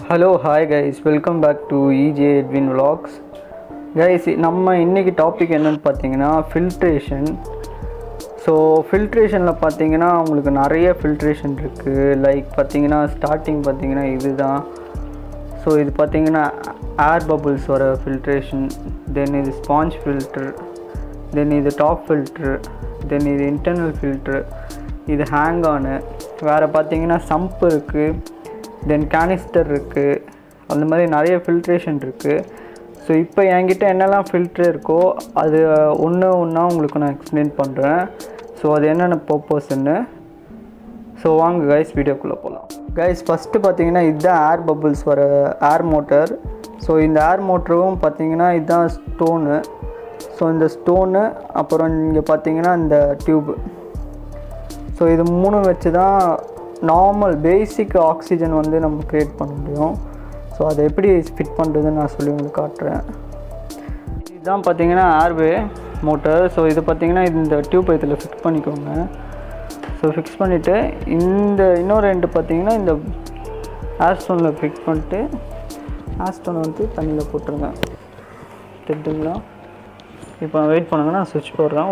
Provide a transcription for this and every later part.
hello hi guys welcome back to EJ Edwin vlogs guys நம்ம இன்னைக்கு topic என்னன்னு பார்த்தீங்கன்னா ஃபில்ட்ரேஷன் ஸோ ஃபில்ட்ரேஷனில் பார்த்தீங்கன்னா உங்களுக்கு நிறைய ஃபில்ட்ரேஷன் இருக்குது லைக் பார்த்தீங்கன்னா ஸ்டார்டிங் பார்த்தீங்கன்னா இதுதான் ஸோ இது பார்த்தீங்கன்னா ஏர் பபுள்ஸ் வர ஃபில்ட்ரேஷன் தென் இது ஸ்பாஞ்ச் ஃபில்டர் தென் இது டாப் ஃபில்ட்ரு தென் இது இன்டர்னல் ஃபில்ட்ரு இது ஹேங் ஆனு வேறு பார்த்தீங்கன்னா சம்ப் இருக்குது தென் கேனிஸ்டர் இருக்குது அந்த மாதிரி நிறைய ஃபில்ட்ரேஷன் இருக்குது ஸோ இப்போ என்கிட்ட என்னெல்லாம் ஃபில்ட்ரு இருக்கோ அது ஒன்று ஒன்றா உங்களுக்கு நான் எக்ஸ்பிளைன் பண்ணுறேன் ஸோ அது என்னென்ன பர்பஸ்ன்னு ஸோ வாங்க கைஸ் வீடியோக்குள்ளே போகலாம் கைஸ் ஃபஸ்ட்டு பார்த்தீங்கன்னா இதுதான் ஏர் பபுள்ஸ் வர ஏர் மோட்டர் ஸோ இந்த ஏர் மோட்டரும் பார்த்தீங்கன்னா இதுதான் ஸ்டோனு ஸோ இந்த ஸ்டோனு அப்புறம் இங்கே பார்த்தீங்கன்னா இந்த டியூப் ஸோ இது மூணும் வச்சு தான் நார்மல் பேசிக் ஆக்சிஜன் வந்து நம்ம க்ரியேட் பண்ண முடியும் ஸோ அதை எப்படி ஃபிட் பண்ணுறதுன்னு நான் சொல்லி உங்களுக்கு காட்டுறேன் இதுதான் பார்த்தீங்கன்னா ஏர்வே மோட்டர் ஸோ இது பார்த்தீங்கன்னா இந்த டியூப் இதில் ஃபிக்ஸ் பண்ணிக்கோங்க ஸோ ஃபிக்ஸ் பண்ணிவிட்டு இந்த இன்னொரு ரெண்டு பார்த்தீங்கன்னா இந்த ஏர் ஸ்டோனில் ஃபிக்ஸ் பண்ணிட்டு ஏர் ஸ்டோன் வந்து தண்ணியில் போட்டுருங்க தெரியுதுங்களா இப்போ வெயிட் பண்ணுங்க நான் சுவிட்ச் போடுறேன்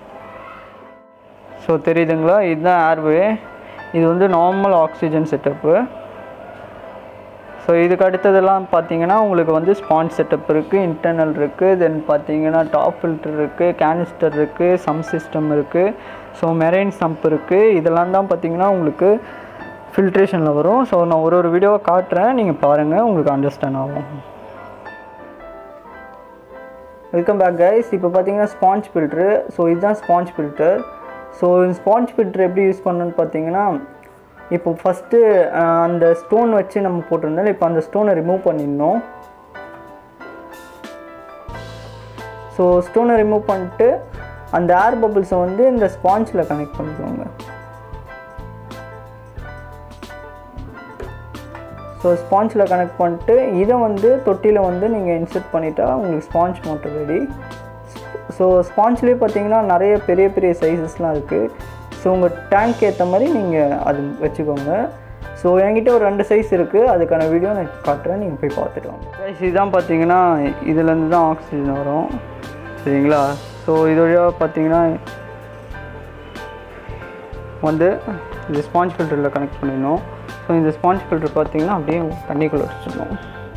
ஸோ தெரியுதுங்களா இதுதான் ஏர்வே இது வந்து நார்மல் ஆக்சிஜன் செட்டப்பு ஸோ இதுக்கு அடுத்ததெல்லாம் பார்த்தீங்கன்னா உங்களுக்கு வந்து ஸ்பான்ச் செட்டப் இருக்குது இன்டர்னல் இருக்குது தென் பார்த்தீங்கன்னா டாப் ஃபில்டர் இருக்குது கேனிஸ்டர் இருக்குது சம் சிஸ்டம் இருக்குது ஸோ மெரைன் சம்ப் இருக்குது இதெல்லாம் தான் பார்த்தீங்கன்னா உங்களுக்கு ஃபில்ட்ரேஷனில் வரும் ஸோ நான் ஒரு ஒரு வீடியோவை காட்டுறேன் நீங்கள் பாருங்கள் உங்களுக்கு அண்டர்ஸ்டாண்ட் ஆகும் வெல்கம் பேக் கைஸ் இப்போ பார்த்தீங்கன்னா ஸ்பாஞ்ச் ஃபில்ட்ரு ஸோ இதுதான் sponge filter so sponge filter எப்படி யூஸ் பண்ணணும்னு பார்த்தீங்கன்னா இப்போ ஃபஸ்ட்டு அந்த ஸ்டோன் வச்சு நம்ம போட்டிருந்தோம் இப்போ அந்த ஸ்டோனை ரிமூவ் பண்ணிடணும் ஸோ ஸ்டோனை ரிமூவ் பண்ணிட்டு அந்த ஏர் பபிள்ஸை வந்து இந்த ஸ்பாஞ்சில் கனெக்ட் பண்ணிக்கோங்க ஸோ ஸ்பாஞ்சில் கனெக்ட் பண்ணிட்டு இதை வந்து தொட்டியில் வந்து நீங்கள் இன்செர்ட் பண்ணிட்டா உங்களுக்கு ஸ்பாஞ்ச் மோட்டர் ரெடி ஸோ ஸ்பாஞ்ச்லேயே பார்த்தீங்கன்னா நிறைய பெரிய பெரிய சைஸஸ்லாம் இருக்குது ஸோ உங்கள் டேங்க் ஏற்ற மாதிரி நீங்கள் அது வச்சுக்கோங்க ஸோ என்கிட்ட ஒரு ரெண்டு சைஸ் இருக்குது அதுக்கான வீடியோ நான் காட்டுறேன் நீங்கள் போய் பார்த்துட்டு வாங்க கைஸ் இதுதான் பார்த்தீங்கன்னா இதுலேருந்து தான் ஆக்சிஜன் வரும் சரிங்களா ஸோ இது வழியாக பார்த்தீங்கன்னா வந்து இது ஸ்பாஞ்ச் ஃபில்டரில் கனெக்ட் பண்ணிடணும் ஸோ இந்த ஸ்பாஞ்ச் ஃபில்டர் பார்த்தீங்கன்னா அப்படியே தண்ணிக்குள்ளே வச்சிடணும்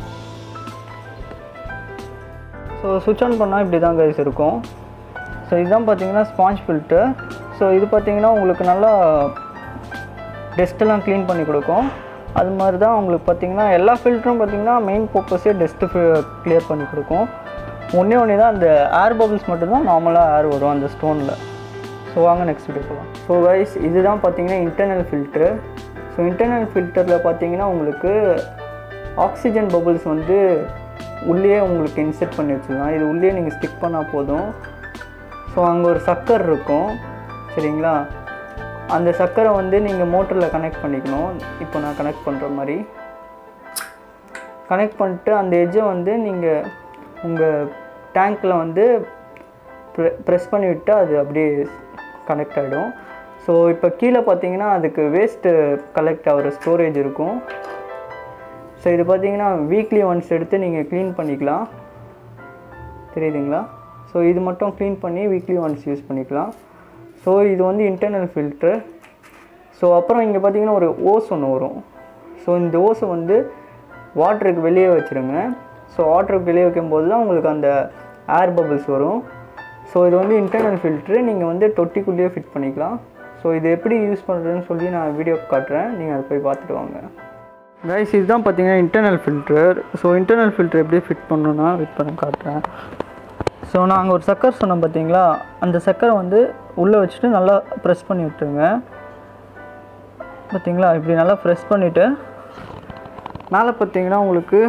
ஸோ சுவிட்ச் ஆன் பண்ணால் இப்படி தான் கைஸ் இருக்கும் ஸோ இதுதான் பார்த்தீங்கன்னா ஸ்பாஞ்ச் ஃபில்டர் ஸோ இது பார்த்தீங்கன்னா உங்களுக்கு நல்லா டெஸ்ட்டெல்லாம் க்ளீன் பண்ணி கொடுக்கும் அது மாதிரி தான் உங்களுக்கு பார்த்தீங்கன்னா எல்லா ஃபில்டரும் பார்த்தீங்கன்னா மெயின் பர்பஸே டெஸ்ட்டு கிளியர் பண்ணி கொடுக்கும் ஒன்றே ஒன்று தான் அந்த ஏர் பபிள்ஸ் மட்டும்தான் நார்மலாக ஏர் வரும் அந்த ஸ்டோனில் ஸோ வாங்க நெக்ஸ்ட் வீடியோ போகலாம் ஸோ கைஸ் இதுதான் பார்த்தீங்கன்னா இன்டர்னல் ஃபில்ட்ரு ஸோ இன்டர்னல் ஃபில்டரில் பார்த்தீங்கன்னா உங்களுக்கு ஆக்சிஜன் பபுள்ஸ் வந்து உள்ளே உங்களுக்கு இன்செர்ட் பண்ணி வச்சுக்கலாம் இது உள்ளே நீங்கள் ஸ்டிக் பண்ணால் போதும் ஸோ அங்கே ஒரு சக்கர் இருக்கும் சரிங்களா அந்த சக்கரை வந்து நீங்கள் மோட்டரில் கனெக்ட் பண்ணிக்கணும் இப்போ நான் கனெக்ட் பண்ணுற மாதிரி கனெக்ட் பண்ணிட்டு அந்த எஜ்ஜை வந்து நீங்கள் உங்கள் டேங்க்கில் வந்து ப்ரெஸ் பண்ணி விட்டு அது அப்படியே கனெக்ட் ஆகிடும் ஸோ இப்போ கீழே பார்த்தீங்கன்னா அதுக்கு வேஸ்ட்டு கலெக்ட் ஆகிற ஸ்டோரேஜ் இருக்கும் ஸோ இது பார்த்தீங்கன்னா வீக்லி ஒன்ஸ் எடுத்து நீங்கள் க்ளீன் பண்ணிக்கலாம் தெரியுதுங்களா ஸோ இது மட்டும் க்ளீன் பண்ணி வீக்லி ஒன்ஸ் யூஸ் பண்ணிக்கலாம் ஸோ இது வந்து இன்டர்னல் ஃபில்ட்ரு ஸோ அப்புறம் இங்கே பார்த்தீங்கன்னா ஒரு ஓஸ் ஒன்று வரும் ஸோ இந்த ஓஸை வந்து வாட்டருக்கு வெளியே வச்சுருங்க ஸோ வாட்டருக்கு வெளியே வைக்கும்போது தான் உங்களுக்கு அந்த ஏர் பபிள்ஸ் வரும் ஸோ இது வந்து இன்டர்னல் ஃபில்ட்ரு நீங்கள் வந்து தொட்டிக்குள்ளேயே ஃபிட் பண்ணிக்கலாம் ஸோ இது எப்படி யூஸ் பண்ணுறதுன்னு சொல்லி நான் வீடியோ காட்டுறேன் நீங்கள் அதை போய் பார்த்துட்டு வாங்க கைஸ் இதுதான் பார்த்தீங்கன்னா internal filter so internal filter எப்படி ஃபிட் பண்ணணுன்னா வெயிட் பண்ண காட்டுறேன் ஸோ நான் அங்கே ஒரு சக்கர் சொன்னேன் பார்த்தீங்களா அந்த சக்கரை வந்து உள்ளே வச்சுட்டு நல்லா ப்ரெஸ் பண்ணி விட்டுருங்க பார்த்தீங்களா இப்படி நல்லா ப்ரெஸ் பண்ணிவிட்டு மேலே பார்த்தீங்கன்னா உங்களுக்கு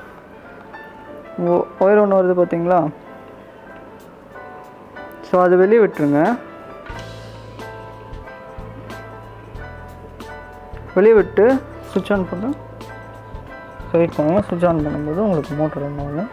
ஒயர் ஒன்று வருது பார்த்தீங்களா ஸோ அதை வெளியே விட்டுருங்க வெளியே விட்டு சுவிட்ச் ஆன் பண்ண வெயிட் பண்ணுங்க சுவிட்ச் ஆன் பண்ணும்போது உங்களுக்கு மோட்டர் ரன் ஆகும்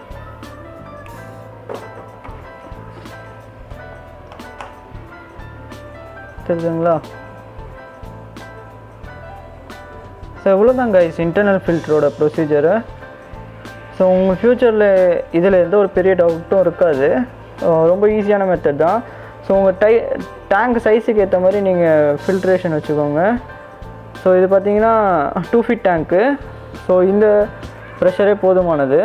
தெரியுதுங்களா ஸோ இவ்வளோ தான் கைஸ் இன்டர்னல் ஃபில்டரோட ப்ரொசீஜரு ஸோ உங்கள் ஃப்யூச்சரில் இதில் எந்த ஒரு பெரிய டவுட்டும் இருக்காது அஹ் ரொம்ப ஈஸியான மெத்தட் தான் ஸோ உங்கள் டை டேங்க் சைஸுக்கு ஏற்ற மாதிரி நீங்கள் ஃபில்ட்ரேஷன் வச்சுக்கோங்க ஸோ இது பார்த்தீங்கன்னா டூ ஃபீட் டேங்க்கு ஸோ இந்த ப்ரெஷரே போதுமானது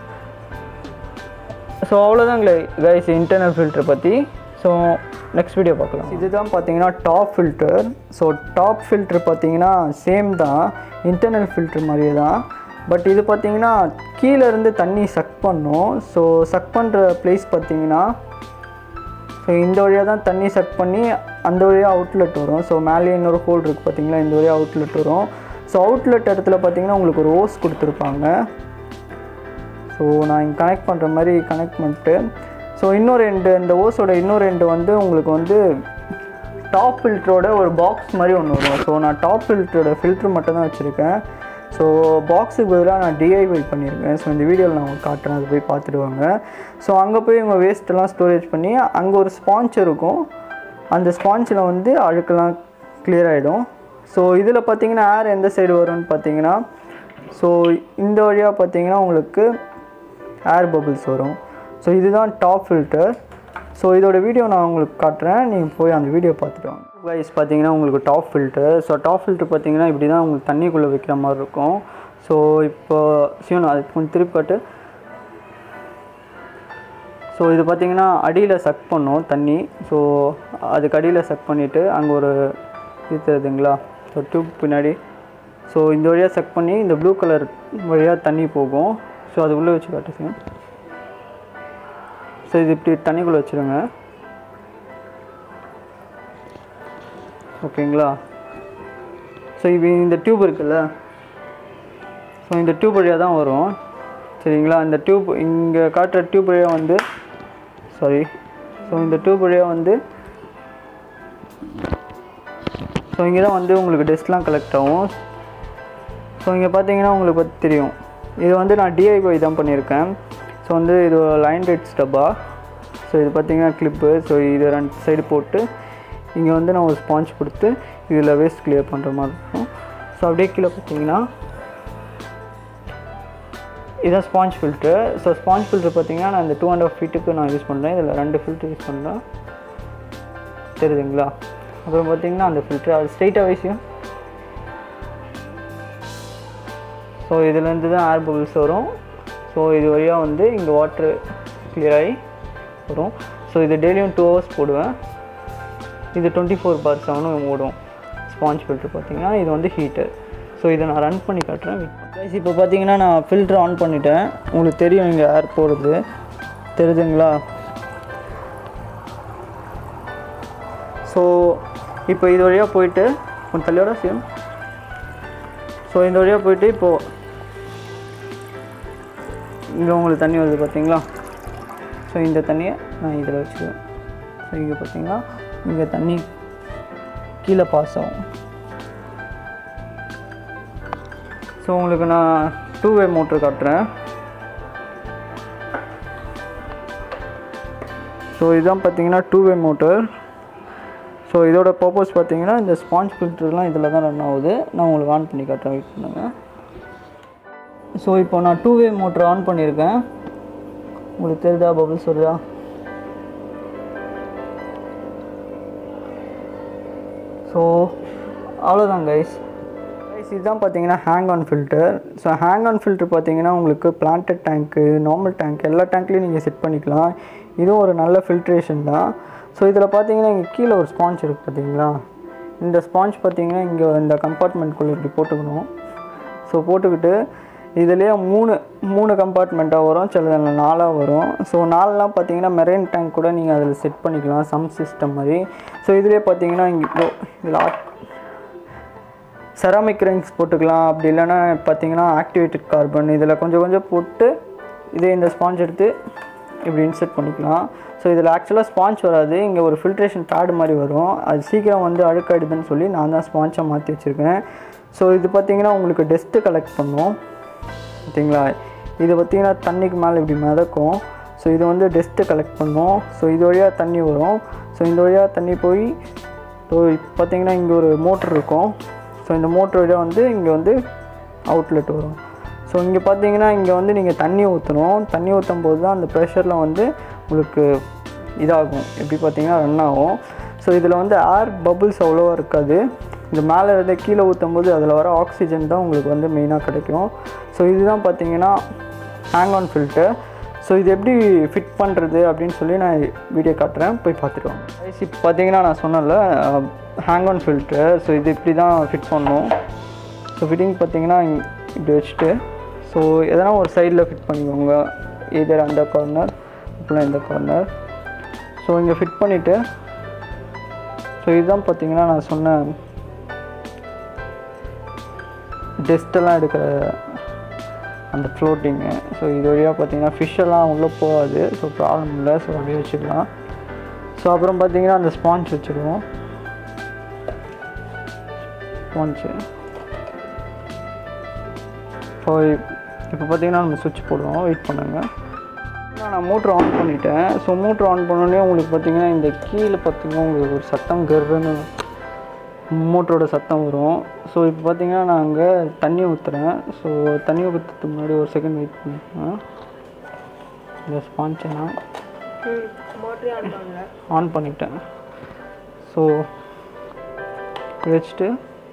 ஸோ அவ்வளோதான் கைஸ் இன்டர்னல் ஃபில்டர் பற்றி ஸோ நெக்ஸ்ட் வீடியோ பார்க்கலாம் இதுதான் பார்த்தீங்கன்னா top filter so top filter பார்த்தீங்கன்னா சேம் தான் இன்டர்னல் ஃபில்டர் மாதிரியே தான் பட் இது பார்த்தீங்கன்னா கீழே இருந்து தண்ணி சக் பண்ணும் ஸோ சக் பண்ணுற பிளேஸ் பார்த்தீங்கன்னா ஸோ இந்த வழியாக தான் தண்ணி சக் பண்ணி அந்த வழியாக அவுட்லெட் வரும் ஸோ மேலேயே இன்னொரு ஹோல் இருக்குது பார்த்தீங்களா இந்த வழியாக அவுட்லெட் வரும் ஸோ அவுட்லெட் இடத்துல பார்த்தீங்கன்னா உங்களுக்கு ஒரு ஓஸ் கொடுத்துருப்பாங்க ஸோ நான் இங்கே கனெக்ட் பண்ணுற மாதிரி கனெக்ட் பண்ணிட்டு ஸோ இன்னொரு ரெண்டு இந்த ஓஸோட இன்னொரு ரெண்டு வந்து உங்களுக்கு வந்து டாப் ஃபில்டரோட ஒரு பாக்ஸ் மாதிரி ஒன்று வரும் ஸோ நான் டாப் ஃபில்டரோட ஃபில்ட்ரு மட்டும் தான் வச்சுருக்கேன் ஸோ பாக்ஸுக்கு பதிலாக நான் டிஐஒய் பண்ணியிருக்கேன் ஸோ இந்த வீடியோவில் நான் உங்களுக்கு காட்டுறேன் அது போய் பார்த்துடுவாங்க ஸோ அங்கே போய் உங்கள் வேஸ்ட்டெல்லாம் ஸ்டோரேஜ் பண்ணி அங்கே ஒரு ஸ்பாஞ்ச் இருக்கும் அந்த ஸ்பாஞ்சில் வந்து அழுக்கெல்லாம் clear ஆகிடும் ஸோ இதில் பார்த்தீங்கன்னா ஏர் எந்த சைடு வரும்னு பார்த்தீங்கன்னா ஸோ இந்த வழியாக பார்த்தீங்கன்னா உங்களுக்கு ஏர் பபிள்ஸ் வரும் ஸோ இதுதான் டாப் ஃபில்டர் ஸோ இதோட வீடியோ நான் உங்களுக்கு காட்டுறேன் நீங்கள் போய் அந்த வீடியோ பார்த்துட்டு வாங்க கைஸ் பார்த்தீங்கன்னா உங்களுக்கு top filter so top filter பார்த்தீங்கன்னா இப்படி தான் உங்களுக்கு தண்ணிக்குள்ளே வைக்கிற மாதிரி இருக்கும் ஸோ இப்போ சிவன் அது கொஞ்சம் திருப்பி காட்டு ஸோ இது பார்த்தீங்கன்னா அடியில் சக் பண்ணும் தண்ணி ஸோ அதுக்கு அடியில் சக் பண்ணிவிட்டு அங்கே ஒரு இது தெரியுதுங்களா ஸோ டியூப் பின்னாடி ஸோ இந்த வழியாக சக் பண்ணி இந்த ப்ளூ கலர் வழியாக தண்ணி போகும் ஸோ அது உள்ளே வச்சு காட்டுங்க ஸோ இது இப்படி தண்ணிக்குள்ளே வச்சுருங்க ஓகேங்களா ஸோ இது இந்த டியூப் இருக்குல்ல ஸோ இந்த டியூப் வழியாக தான் வரும் சரிங்களா இந்த டியூப் இங்கே காட்டுற டியூப் வழியாக வந்து சாரி ஸோ இந்த டியூப் வழியாக வந்து ஸோ இங்கே தான் வந்து உங்களுக்கு டெஸ்ட்லாம் கலெக்ட் ஆகும் ஸோ இங்கே பார்த்தீங்கன்னா உங்களுக்கு பற்றி தெரியும் இது வந்து நான் டிஐஒய் தான் பண்ணியிருக்கேன் ஸோ வந்து இது லைன் ரேட்ஸ் டப்பா ஸோ இது பார்த்தீங்கன்னா கிளிப்பு ஸோ இது ரெண்டு சைடு போட்டு இங்கே வந்து நான் ஒரு ஸ்பாஞ்ச் கொடுத்து இதில் வேஸ்ட் கிளியர் பண்ணுற மாதிரி இருக்கும் ஸோ அப்படியே கீழே பார்த்தீங்கன்னா இதான் sponge filter so sponge filter பார்த்தீங்கன்னா நான் இந்த டூ அண்ட் ஆஃப் ஃபீட்டுக்கு நான் யூஸ் பண்ணுறேன் இதில் ரெண்டு ஃபில்ட்ரு யூஸ் பண்ணுறேன் தெரியுதுங்களா அப்புறம் பார்த்தீங்கன்னா அந்த ஃபில்ட்ரு அது ஸ்ட்ரைட்டாக வயசியும் ஸோ இதுலேருந்து தான் ஏர் பபிள்ஸ் வரும் ஸோ இது வழியாக வந்து இங்கே வாட்ரு clear ஆகி வரும் ஸோ இது டெய்லியும் டூ ஹவர்ஸ் போடுவேன் இது டுவெண்ட்டி ஃபோர் பார் செவனும் ஓடும் ஸ்பாஞ்ச் ஃபில்ட்ரு பார்த்தீங்கன்னா இது வந்து ஹீட்டர் ஸோ இதை நான் ரன் பண்ணி காட்டுறேன் கைஸ் இப்போ பார்த்தீங்கன்னா நான் ஃபில்ட்ரு ஆன் பண்ணிட்டேன் உங்களுக்கு தெரியும் இங்கே ஏர் போகிறது தெரியுதுங்களா ஸோ இப்போ இது வழியாக போயிட்டு கொஞ்சம் தள்ளியோட சேம் ஸோ இந்த வழியாக போயிட்டு இப்போது இங்கே உங்களுக்கு தண்ணி வருது பார்த்தீங்களா ஸோ இந்த தண்ணியை நான் இதில் வச்சுக்குவேன் ஸோ இங்கே பார்த்தீங்கன்னா இங்கே தண்ணி கீழே பாஸ் ஆகும் ஸோ உங்களுக்கு நான் டூ வே மோட்ரு காட்டுறேன் ஸோ இதுதான் பார்த்தீங்கன்னா டூ வே மோட்டர் ஸோ இதோட பர்பஸ் பார்த்தீங்கன்னா இந்த ஸ்பாஞ்ச் ஃபில்டர்லாம் இதில் தான் ரன் ஆகுது நான் உங்களுக்கு ஆன் பண்ணி காட்டுறேன் வெயிட் பண்ணுங்கள் ஸோ இப்போ நான் டூ வே மோட்டர் ஆன் பண்ணியிருக்கேன் உங்களுக்கு தெரியுதா பபிள்ஸ் வருதா ஸோ அவ்வளோதான் கைஸ் கைஸ் இதுதான் பார்த்தீங்கன்னா hang on filter so hang on filter பார்த்தீங்கன்னா உங்களுக்கு பிளான்டட் டேங்க்கு நார்மல் டேங்க் எல்லா டேங்க்லேயும் நீங்கள் செட் பண்ணிக்கலாம் இதுவும் ஒரு நல்ல ஃபில்ட்ரேஷன் தான் ஸோ இதில் பார்த்தீங்கன்னா இங்கே கீழே ஒரு ஸ்பாஞ்ச் இருக்குது பார்த்தீங்களா இந்த ஸ்பாஞ்ச் பார்த்தீங்கன்னா இங்கே இந்த கம்பார்ட்மெண்ட்குள்ளே இப்படி போட்டுக்கணும் ஸோ போட்டுக்கிட்டு இதுலேயே மூணு மூணு கம்பார்ட்மெண்ட்டாக வரும் சிலதில் நாலாக வரும் ஸோ நாலுலாம் பார்த்தீங்கன்னா மெரைன் டேங்க் கூட நீங்கள் அதில் செட் பண்ணிக்கலாம் சம் சிஸ்டம் மாதிரி ஸோ இதுலேயே பார்த்தீங்கன்னா இங்கே இப்போ இதில் செராமிக் ரிங்ஸ் போட்டுக்கலாம் அப்படி இல்லைன்னா பார்த்தீங்கன்னா ஆக்டிவேட்டட் கார்பன் இதில் கொஞ்சம் கொஞ்சம் போட்டு இதே இந்த ஸ்பாஞ்ச் எடுத்து இப்படி இன்செர்ட் பண்ணிக்கலாம் ஸோ இதில் ஆக்சுவலாக ஸ்பாஞ்ச் வராது இங்கே ஒரு ஃபில்ட்ரேஷன் பேடு மாதிரி வரும் அது சீக்கிரம் வந்து அழுக்காயிடுதுன்னு சொல்லி நான் தான் ஸ்பாஞ்சை மாற்றி வச்சுருக்கேன் ஸோ இது பார்த்தீங்கன்னா உங்களுக்கு டெஸ்ட்டு கலெக்ட் பண்ணும் பார்த்தீங்களா இது பார்த்தீங்கன்னா தண்ணிக்கு மேலே இப்படி மிதக்கும் ஸோ இது வந்து டெஸ்ட்டு கலெக்ட் பண்ணும் ஸோ இது வழியாக தண்ணி வரும் ஸோ இந்த வழியாக தண்ணி போய் ஸோ இப்போ பார்த்தீங்கன்னா இங்கே ஒரு மோட்ரு இருக்கும் ஸோ ஸோ இந்த மோட்ரு வழியாக வந்து இங்கே வந்து அவுட்லெட் வரும் ஸோ இங்கே பார்த்தீங்கன்னா இங்கே வந்து நீங்கள் தண்ணி ஊற்றணும் தண்ணி ஊற்றும் போது தான் அந்த ப்ரெஷரில் வந்து உங்களுக்கு இதாகும் எப்படி பார்த்தீங்கன்னா ரன் ஆகும் ஸோ இதில் வந்து ஏர் பபுள்ஸ் அவ்வளோவா இருக்காது இந்த மேலே இருந்து கீழே ஊற்றும் போது அதில் வர ஆக்சிஜன் தான் உங்களுக்கு வந்து மெயினாக கிடைக்கும் ஸோ இதுதான் பார்த்தீங்கன்னா ஹேங் ஆன் ஃபில்டர் ஸோ இது எப்படி ஃபிட் பண்ணுறது அப்படின்னு சொல்லி நான் வீடியோ காட்டுறேன் போய் பார்த்துட்டு வாங்க Guys, இப்போ பார்த்தீங்கன்னா நான் சொன்னேன்ல ஹேங் ஆன் ஃபில்டர் ஸோ இது இப்படி தான் ஃபிட் பண்ணணும் ஸோ ஃபிட்டிங் பார்த்தீங்கன்னா இங்க- இப்படி வச்சுட்டு ஸோ எதனா ஒரு சைடில் ஃபிட் பண்ணிக்கோங்க இதர் அந்த கார்னர் அப்புறம் இந்த கார்னர் ஸோ இங்கே ஃபிட் பண்ணிவிட்டு ஸோ இதுதான் பார்த்தீங்கன்னா நான் சொன்ன டெஸ்ட்டெல்லாம் எடுக்கிற அந்த ஃப்ளோட்டிங்கு ஸோ இது வழியாக பார்த்தீங்கன்னா ஃபிஷ்ஷெல்லாம் உள்ளே போகாது ஸோ ப்ராப்ளம் இல்லை ஸோ அப்படியே வச்சுக்கலாம் ஸோ அப்புறம் பார்த்தீங்கன்னா அந்த ஸ்பாஞ்ச் வச்சுருவோம் ஸ்பாஞ்சு ஸோ இப்போ பார்த்தீங்கன்னா நம்ம சுவிட்ச் போடுவோம் வெயிட் பண்ணுங்கள் நான் மோட்ரு ஆன் பண்ணிட்டேன் ஸோ மோட்ரு ஆன் பண்ணோடனே உங்களுக்கு பார்த்தீங்கன்னா இந்த கீழே பார்த்தீங்கன்னா உங்களுக்கு ஒரு சத்தம் கருன்னு மோட்டரோட சத்தம் வரும் ஸோ இப்போ பார்த்தீங்கன்னா நான் அங்கே தண்ணி ஊற்றுறேன் ஸோ தண்ணி ஊற்றுறதுக்கு முன்னாடி ஒரு செகண்ட் வெயிட் பண்ணிக்கலாம் இந்த ஸ்பான்ச்சை நான் மோட்டரே ஆன் பண்ணல ஆன் பண்ணிட்டேன் ஸோ வச்சுட்டு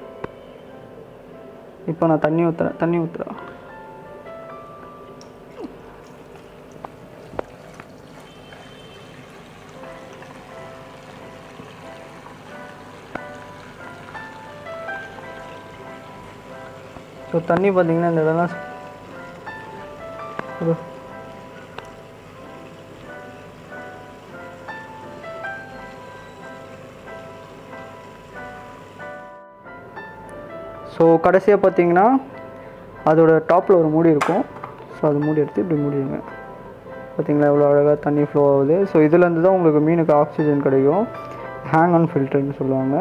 இப்போ நான் தண்ணி ஊற்றுறேன் தண்ணி ஊற்றுறேன் ஸோ தண்ணி பார்த்தீங்கன்னா இந்த இடம்லாம் ஒரு ஸோ கடைசியாக பார்த்தீங்கன்னா அதோட டாப்பில் ஒரு மூடி இருக்கும் ஸோ அது மூடி எடுத்து இப்படி மூடிடுங்க பார்த்தீங்களா எவ்வளோ அழகாக தண்ணி ஃப்ளோ ஆகுது ஸோ இதுலேருந்து தான் உங்களுக்கு மீனுக்கு ஆக்சிஜன் கிடைக்கும் ஹேங் ஆன் ஃபில்டர்னு சொல்லுவாங்க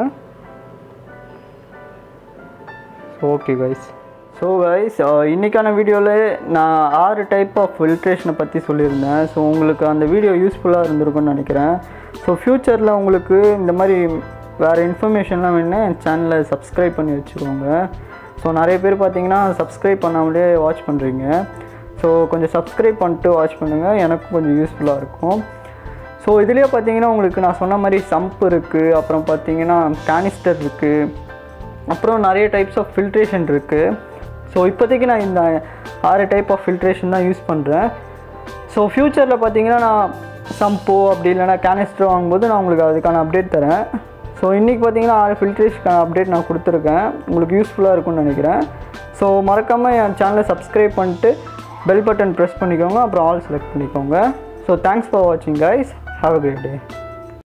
so okay guys so guys இன்றைக்கான வீடியோவில் நான் ஆறு டைப் ஆஃப் ஃபில்ட்ரேஷனை பற்றி சொல்லியிருந்தேன் ஸோ உங்களுக்கு அந்த வீடியோ யூஸ்ஃபுல்லாக இருந்திருக்கும்னு நினைக்கிறேன் ஸோ ஃப்யூச்சரில் உங்களுக்கு இந்த மாதிரி வேறு இன்ஃபர்மேஷன்லாம் வேணுன்னா என் சேனலை சப்ஸ்கிரைப் பண்ணி வச்சுக்கோங்க ஸோ நிறைய பேர் பார்த்தீங்கன்னா சப்ஸ்கிரைப் பண்ணாமலே வாட்ச் பண்ணுறீங்க ஸோ கொஞ்சம் சப்ஸ்கிரைப் பண்ணிட்டு வாட்ச் பண்ணுங்கள் எனக்கும் கொஞ்சம் யூஸ்ஃபுல்லாக இருக்கும் ஸோ இதுலேயே பார்த்தீங்கன்னா உங்களுக்கு நான் சொன்ன மாதிரி சம்ப் இருக்குது அப்புறம் பார்த்தீங்கன்னா கேனிஸ்டர் இருக்குது அப்புறம் நிறைய டைப்ஸ் ஆஃப் ஃபில்ட்ரேஷன் இருக்குது ஸோ இப்போதைக்கு நான் இந்த ஆறு டைப் ஆஃப் ஃபில்ட்ரேஷன் தான் யூஸ் பண்ணுறேன் ஸோ ஃப்யூச்சரில் பார்த்தீங்கன்னா நான் சம்போ அப்படி இல்லைனா கேனிஸ்டர் வாங்கும்போது நான் உங்களுக்கு அதுக்கான அப்டேட் தரேன் ஸோ இன்றைக்கி பார்த்தீங்கன்னா ஆறு ஃபில்ட்ரேஷனுக்கான அப்டேட் நான் கொடுத்துருக்கேன் உங்களுக்கு யூஸ்ஃபுல்லாக இருக்கும்னு நினைக்கிறேன் ஸோ மறக்காமல் என் சேனலை சப்ஸ்கிரைப் பண்ணிட்டு பெல் பட்டன் ப்ரெஸ் பண்ணிக்கோங்க அப்புறம் ஆல் செலக்ட் பண்ணிக்கோங்க ஸோ தேங்க்ஸ் ஃபார் வாட்சிங் guys have a great day